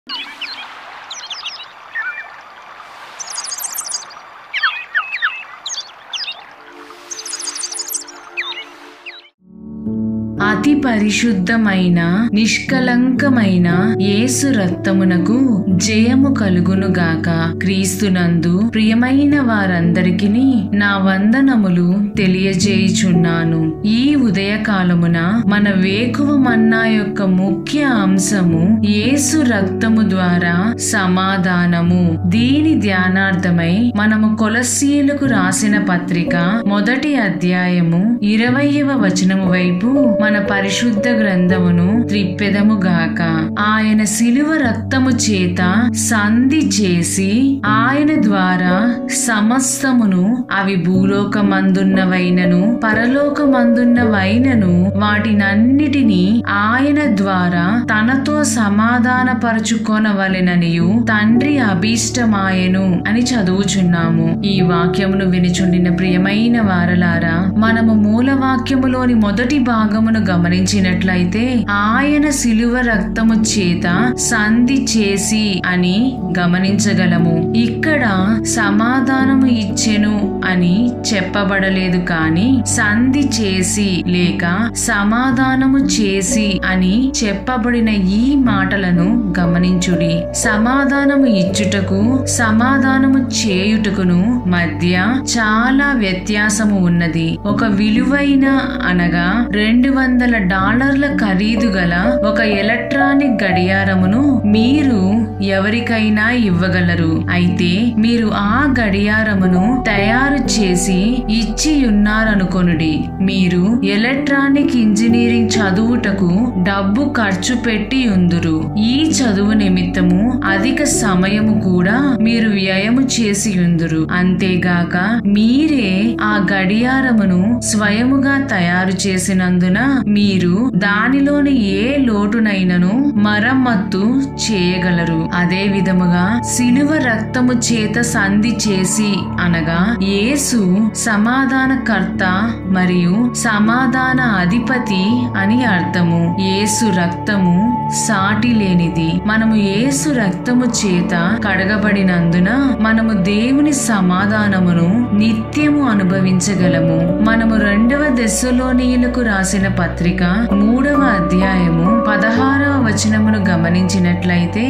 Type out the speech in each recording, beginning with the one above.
అతి పరిశుద్ధమైన నిష్కలంకమైన యేసు రక్తమునకు జయము కలుగును గాక క్రీస్తునందు ప్రియమైన వారందరికి నా వందనములు తెలియజేయుచున్నాను ఈ ఉదయకాలమున మన వేకువ మన్నా యొక్క ముఖ్య అంశము యేసు రక్తము ద్వారా సమాధానము దీని ధ్యానార్థమై మనము కొలసీలకు రాసిన పత్రిక మొదటి అధ్యాయము ఇరవయవ వచనము వైపు మన పరిశుద్ధ గ్రంథమును త్రిప్పెదము గాక ఆయన శిలువ రక్తము చేత సంధి చేసి ఆయన ద్వారా సమస్తమును అవి భూలోకమందున్నవైనను పరలోకమందున్నవైనను వాటినన్నిటినీ ఆయన ద్వారా తనతో సమాధానపరచుకొనవలెననియు తండ్రి అభీష్టమాయెను అని చదువుచున్నాము ఈ వాక్యమును వినిచుండిన ప్రియమైన వారలారా మనము మూల వాక్యములోని మొదటి భాగమును గమనించినట్లయితే ఆయన శిలువ రక్తము చేత సంధి చేసి అని గమనించగలము ఇక్కడ సమాధానము ఇచ్చెను అని చెప్పబడలేదు కాని సంధి చేసి లేక సమాధానము చేసి అని చెప్పబడిన ఈ మాటలను గమనించుడి సమాధానము ఇచ్చుటకు సమాధానము చేయుటకును మధ్య చాలా వ్యత్యాసము ఉన్నది ఒక విలువైన అనగా రెండు వందల డాలర్ల ఖరీదు గల ఒక ఎలక్ట్రానిక్ గడియారమును మీరు ఎవరికైనా ఇవ్వగలరు అయితే మీరు ఆ గడియారమును తయారు చేసి ఇచ్చి ఉన్నారనుకొనుడి మీరు ఎలక్ట్రానిక్ ఇంజనీరింగ్ చదువుటకు డబ్బు ఖర్చు పెట్టి ఉందురు ఈ చదువు నిమిత్తము అధిక సమయము కూడా మీరు వ్యయము చేసి ఉందురు అంతేగాక మీరే ఆ గడియారమును స్వయముగా తయారు చేసినందున మీరు దానిలోని ఏ లోటునైనను మరమ్మత్తు చేయగలరు అదే విధముగా శిలువ రక్తము చేత సంధి చేసి అనగా యేసు సమాధానకర్త మరియు సమాధాన అధిపతి అని అర్థము యేసు రక్తము సాటి లేనిది మనము యేసు రక్తము చేత కడగబడినందున మనము దేవుని సమాధానమును నిత్యము అనుభవించగలము మనము రెండవ దశలోనీయులకు రాసిన పత్రిక మూడవ అధ్యాయము పదహారవ వచనమును గమనించినట్లయితే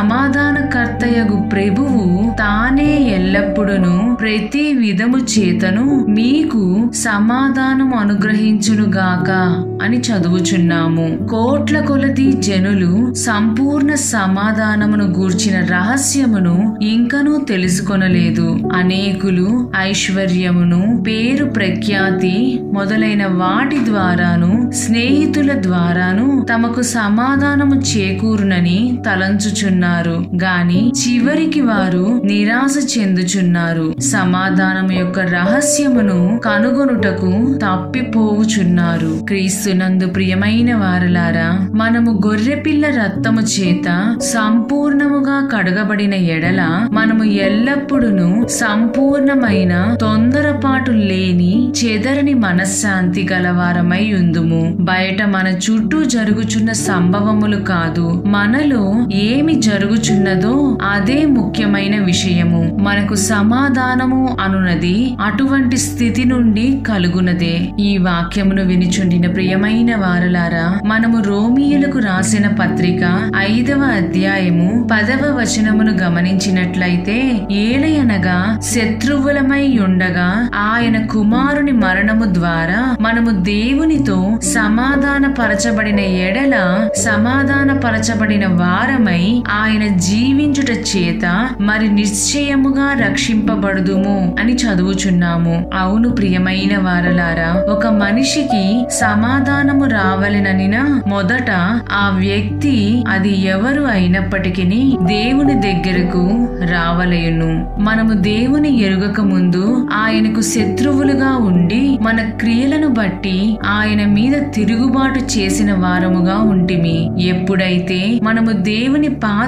సమాధానకర్తయగు ప్రభువు తానే ఎల్లప్పుడును ప్రతి విధము చేతను మీకు సమాధానము అనుగ్రహించునుగాక అని చదువుచున్నాము కోట్ల కొలది జనులు సంపూర్ణ సమాధానమును గూర్చిన రహస్యమును ఇంకనూ తెలుసుకొనలేదు అనేకులు ఐశ్వర్యమును పేరు ప్రఖ్యాతి మొదలైన వాటి ద్వారాను స్నేహితుల ద్వారాను తమకు సమాధానము చేకూరునని తలంచుచున్నారు గాని చివరికి వారు నిరాశ చెందుచున్నారు సమాధానం యొక్క రహస్యమును కనుగొనుటకు తప్పిపోవుచున్నారు క్రీస్తునందు ప్రియమైన వారలారా మనము గొర్రెపిల్ల రక్తము చేత సంపూర్ణముగా కడగబడిన ఎడల మనము ఎల్లప్పుడూ సంపూర్ణమైన తొందరపాటు లేని చెదరని మనశ్శాంతి గలవారమై ఉందుము బయట మన చుట్టూ జరుగుచున్న సంభవములు కాదు మనలో ఏమి జరుగుచున్నదో అదే ముఖ్యమైన విషయము మనకు సమాధానము అనునది అటువంటి స్థితి నుండి కలుగునదే ఈ వాక్యమును వినిచుండిన ప్రియమైన వారలారా మనము రోమియులకు రాసిన పత్రిక ఐదవ అధ్యాయము పదవ వచనమును గమనించినట్లయితే ఏలయనగా శత్రువులమై ఉండగా ఆయన కుమారుని మరణము ద్వారా మనము దేవునితో సమాధాన పరచబడిన ఎడల సమాధాన పరచబడిన వారమై ఆయన జీవించుట చేత మరి నిశ్చయముగా రక్షింపబడుదుము అని చదువుచున్నాము అవును ప్రియమైన వారలారా ఒక మనిషికి సమాధానము రావలెననిన మొదట ఆ వ్యక్తి అది ఎవరు అయినప్పటికీ దేవుని దగ్గరకు రావలయును మనము దేవుని ఎరుగక ముందు ఆయనకు శత్రువులుగా ఉండి మన క్రియలను బట్టి ఆయన మీద తిరుగుబాటు చేసిన వారముగా ఉంటిమి ఎప్పుడైతే మనము దేవుని పాద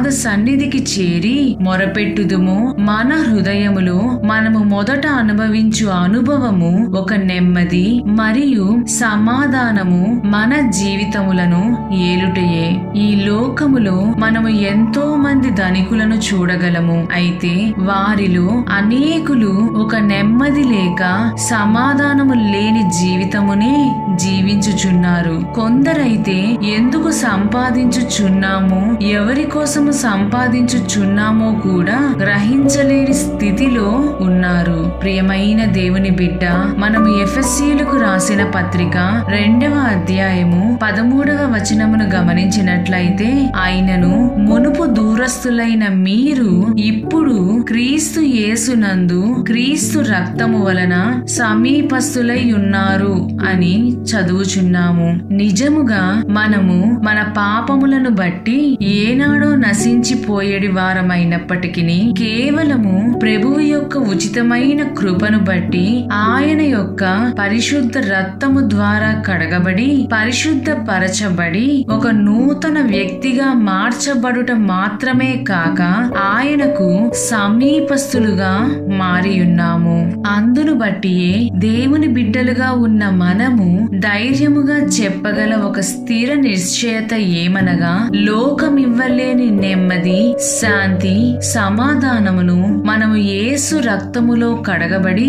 సన్నిధికి చేరి మొరపెట్టుదుము మన హృదయములో మనము మొదట అనుభవించు అనుభవము ఒక నెమ్మది మరియు సమాధానము మన జీవితములను ఏలుటయే ఈ లోకములో మనము ఎంతో మంది ధనికులను చూడగలము అయితే వారిలో అనేకులు ఒక నెమ్మది లేక సమాధానము లేని జీవితమునే జీవించుచున్నారు కొందరైతే ఎందుకు సంపాదించుచున్నాము ఎవరి కోసము సంపాదించుచున్నామో కూడా గ్రహించలేని స్థితిలో ఉన్నారు ప్రియమైన దేవుని బిడ్డ మనము ఎఫ్ఎస్సీలకు రాసిన పత్రిక రెండవ అధ్యాయము పదమూడవ వచనమును గమనించినట్లయితే ఆయనను మునుపు దూరస్తులైన మీరు ఇప్పుడు క్రీస్తు యేసునందు క్రీస్తు రక్తము వలన సమీపస్తులై ఉన్నారు అని చదువుచున్నాము నిజముగా మనము మన పాపములను బట్టి ఏనాడో నశించిపోయేడి వారమైనప్పటికీ కేవలము ప్రభువు యొక్క ఉచితమైన కృపను బట్టి ఆయన యొక్క పరిశుద్ధ రక్తము ద్వారా కడగబడి పరిశుద్ధ పరచబడి ఒక నూతన వ్యక్తిగా మార్చబడుట మాత్రమే కాక ఆయనకు సమీపస్తులుగా మారి ఉన్నాము అందును బట్టియే దేవుని బిడ్డలుగా ఉన్న మనము ధైర్యముగా చెప్పగల ఒక స్థిర నిశ్చయత ఏమనగా లోకమివ్వలేని నెమ్మది శాంతి సమాధానమును మనము యేసు రక్తములో కడగబడి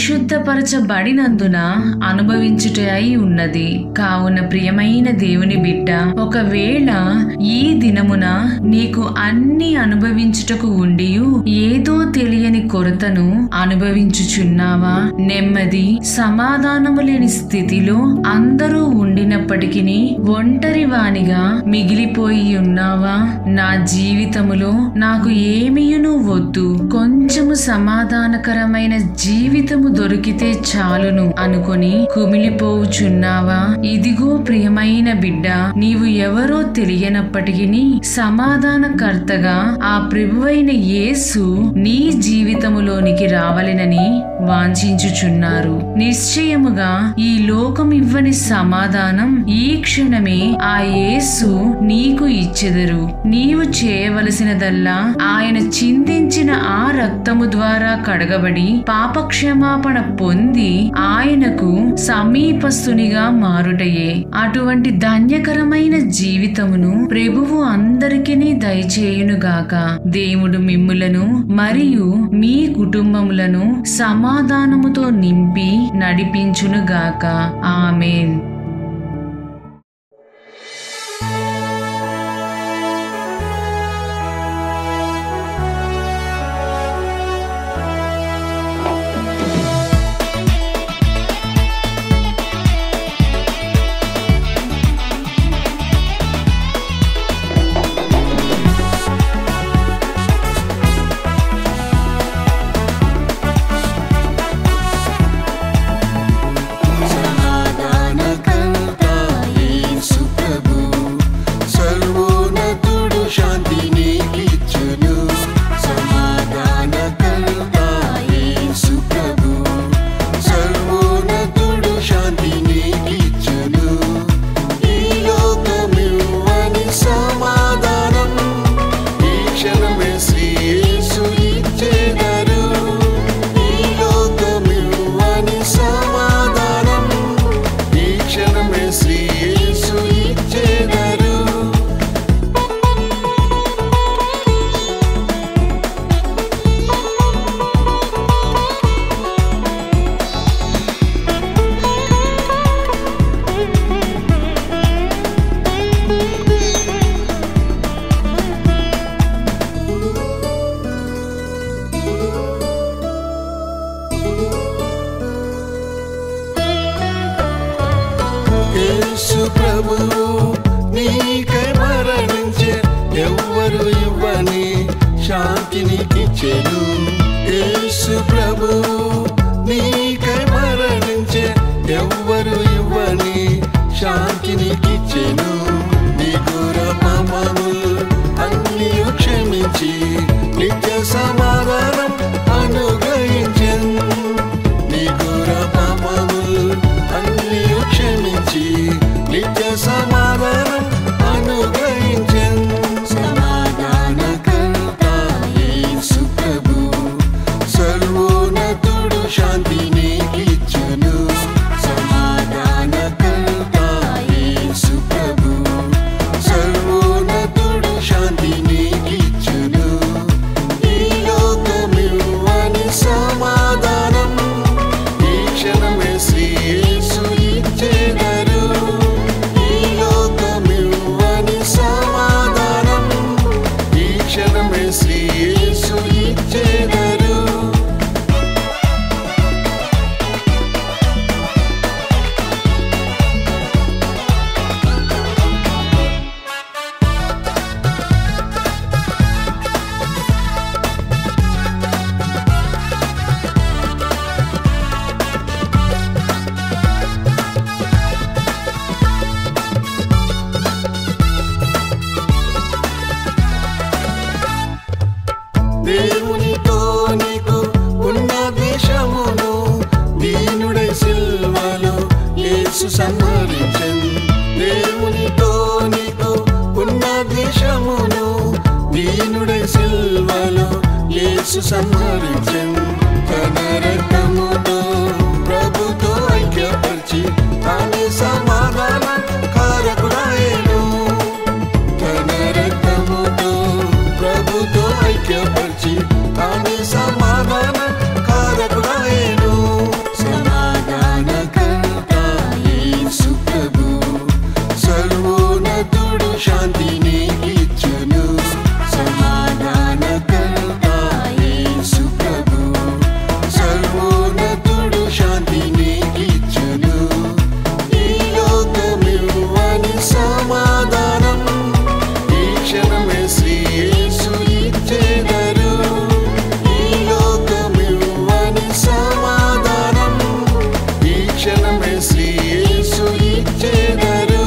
పరిశుద్ధపరచబడినందున అనుభవించుట అయి ఉన్నది కావున ప్రియమైన దేవుని బిడ్డ ఒకవేళ ఈ దినమున నీకు అన్ని అనుభవించుటకు ఉండియు ఏదో తెలియని కొరతను అనుభవించుచున్నావా నెమ్మది సమాధానము లేని స్థితిలో అందరూ ఉండినప్పటికీ ఒంటరి వానిగా మిగిలిపోయి ఉన్నావా నా జీవితములో నాకు ఏమీయును వద్దు కొంచెము సమాధానకరమైన జీవితము దొరికితే చాలును అనుకొని కుమిలిపోవుచున్నావా ఇదిగో ప్రియమైన బిడ్డ నీవు ఎవరో తెలియనప్పటికీ సమాధానకర్తగా ఆ ప్రభువైన యేసు నీ జీవితములోనికి రావలెనని వాంఛించుచున్నారు నిశ్చయముగా ఈ లోకం ఇవ్వని సమాధానం ఈ క్షణమే ఆ యేసు నీకు ఇచ్చెదరు నీవు చేయవలసినదల్లా ఆయన చిందించిన ఆ రక్తము ద్వారా కడగబడి పాపక్షమాపణ పొంది ఆయనకు సమీపస్తునిగా మారుటయే అటువంటి ధన్యకరమైన జీవితమును ప్రభువు అందరికీ దయచేయునుగాక దేవుడు మిమ్ములను మరియు మీ కుటుంబములను సమాధానముతో నింపి నడిపించునుగాక ఆమెన్ సమాధానకర్త యేసు ప్రభు సర్వోన్నతుడు శాంతి నీకిచ్చును సమాధానకర్త యేసు ప్రభు సర్వోన్నతుడు శాంతి నీకిచ్చును ఈ లోకమివ్వని సమాధానం ఈ క్షణమే శ్రీ యేసు ఇచ్చెదరు ఈ లోకమివ్వని సమాధానం ఈ క్షణమే శ్రీ యేసు ఇచ్చెదరు యేసు ప్రభువు నీకై మరణించే ఎవ్వరు ఇవ్వని శాంతి నీకిచ్చెను యేసు ప్రభువు నీకై మరణించే ఎవ్వరు ఇవ్వని శాంతి నీకిచ్చెను నీ ఘోర పాపములు అన్ని క్షమించి నిత్య సమాధానం అనుగ్రహించెను నీ ఘోర పాపములు అన్ని క్షమించి నిత్య సమాధానం అనుగ్రహించెను సమాధాన సంహరించన్ దేవునితో నీకు ఉన్న ద్వేషమును దీనుడై సిల్వలో యేసు సంహరించన్ తన రక్తముతో ప్రభుతో ఐక్యపరిచి తానే సమాధాన కారకుడాయను తన రక్తముతో ప్రభుతో ఐక్యపరిచి తానే సమాధాన కారకుడాయను సమాధానకర్త యేసు ప్రభు సర్వోన్నతుడు శాంతిని ఇచ్చును సమాధానకర్త యేసు ప్రభు సర్వోన్నతుడు శాంతిని ఇచ్చును ఈ లోకమివ్వని సమాధానం ఈ క్షణమే శ్రీ యేసు ఇచ్చెదరు ఈ లోకమివ్వని సమాధానం ఈ క్షణమే శ్రీ యేసు ఇచ్చెదరు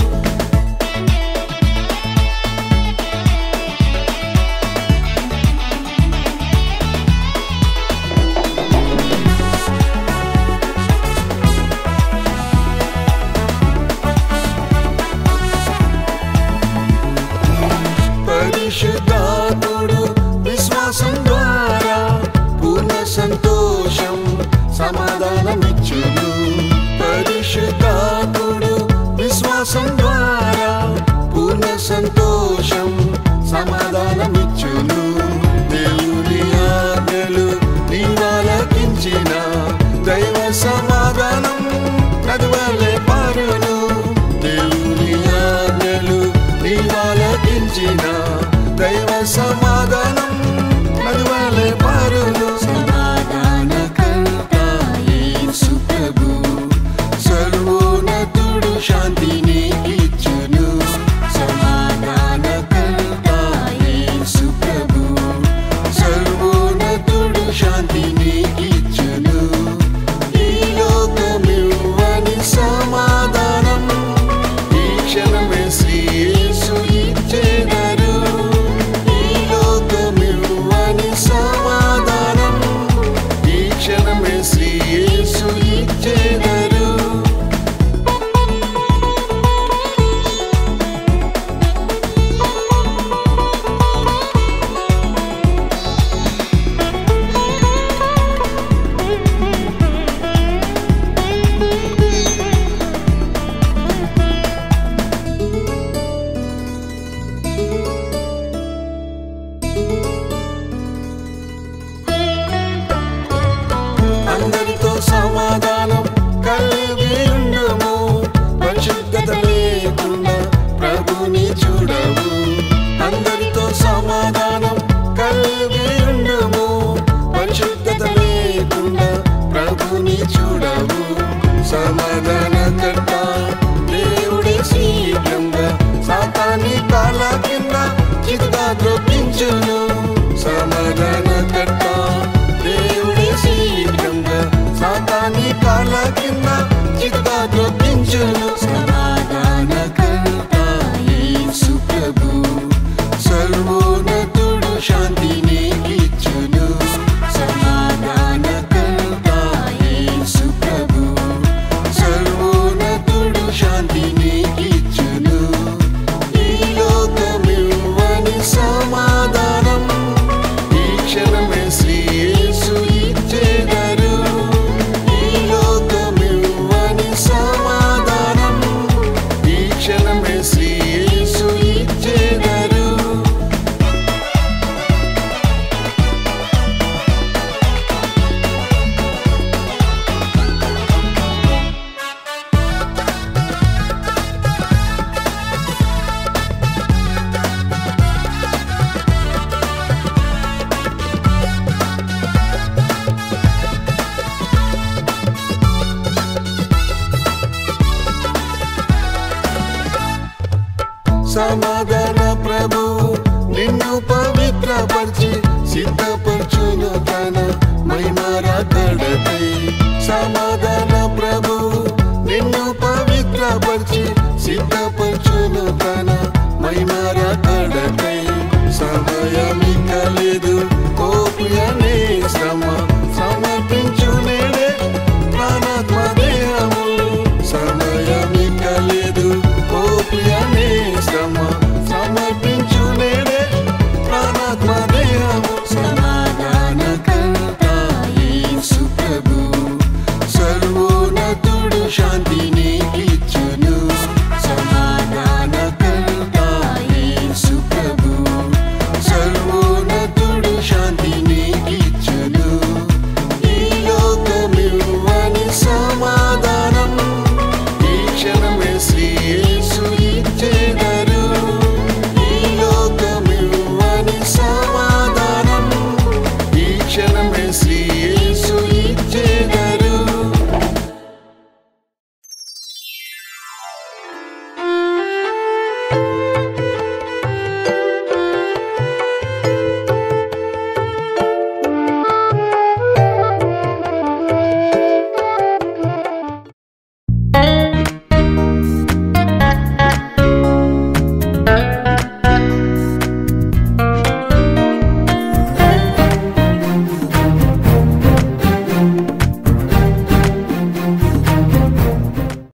పరిశుద్ధాత్ముడు విశ్వాసం ద్వారా పూర్ణ సంతోషం సమాధానమిచ్చును పరిశుద్ధాత్ముడు విశ్వాసం ద్వారా పూర్ణ సంతోషం సమాధానమిచ్చును దేవుని ఆజ్ఞలు నీవాలకించిన దైవ సమాధానం నదువలే పారును దేవుని ఆజ్ఞలు నీవాలకించిన దైవ సమాధానం నదువలే పారును సమాధానకర్త యేసు ప్రభు సర్వోన్నతుడు శాంతిని ఇచ్చును సమాధానకర్త యేసు ప్రభు సర్వోన్నతుడు శాంతిని ఇచ్చును ఈ లోకమివ్వని సమాధానం ఈ క్షణమే శ్రీ యేసు ఇచ్చెదరు ఈ లోకమివ్వని సమాధానం ఈ క్షణమే శ్రీ యేసు ఇచ్చెదరు అందరితో సమాధానం కలిగి ఉండుము పరిశుద్ధత లేకుండా ప్రభుని చూడవు అందరితో సమాధానం కలిగి ఉండుము పరిశుద్ధత లేకుండా ప్రభుని చూడవు సమాధానకర్త దేవుడే శీఘ్రంగా సాతాన్ని కాళ్ళ కింద చితుగా ద్రోపించును సమాధానకర్త దేవుడే శీఘ్రంగా సాతాన్ని కాళ్ళ కింద చితుగా ద్రోపించును సమాధానకర్త యేసు ప్రభు సర్వోన్నతుడు శాంతిని ఇచ్చును సమాధానకర్త యేసు ప్రభు సర్వోన్నతుడు శాంతిని ఇచ్చును ఈ లోకమివ్వని సమాధానం ఈ క్షణమే శ్రీ యేసు ఇచ్చెదరు ఈ లోకమివ్వని సమాధానం ఈ క్షణమే శ్రీ యేసు ఇచ్చెదరు సమాధాన ప్రభు నిన్ను పవిత్రపరిచి సిద్ధపరచును తన మహిమారాకడకై సమాధాన ప్రభు నిన్ను పవిత్రపరిచి సిద్ధపరచును తన మహిమారాకడకై సమయమిక లేదు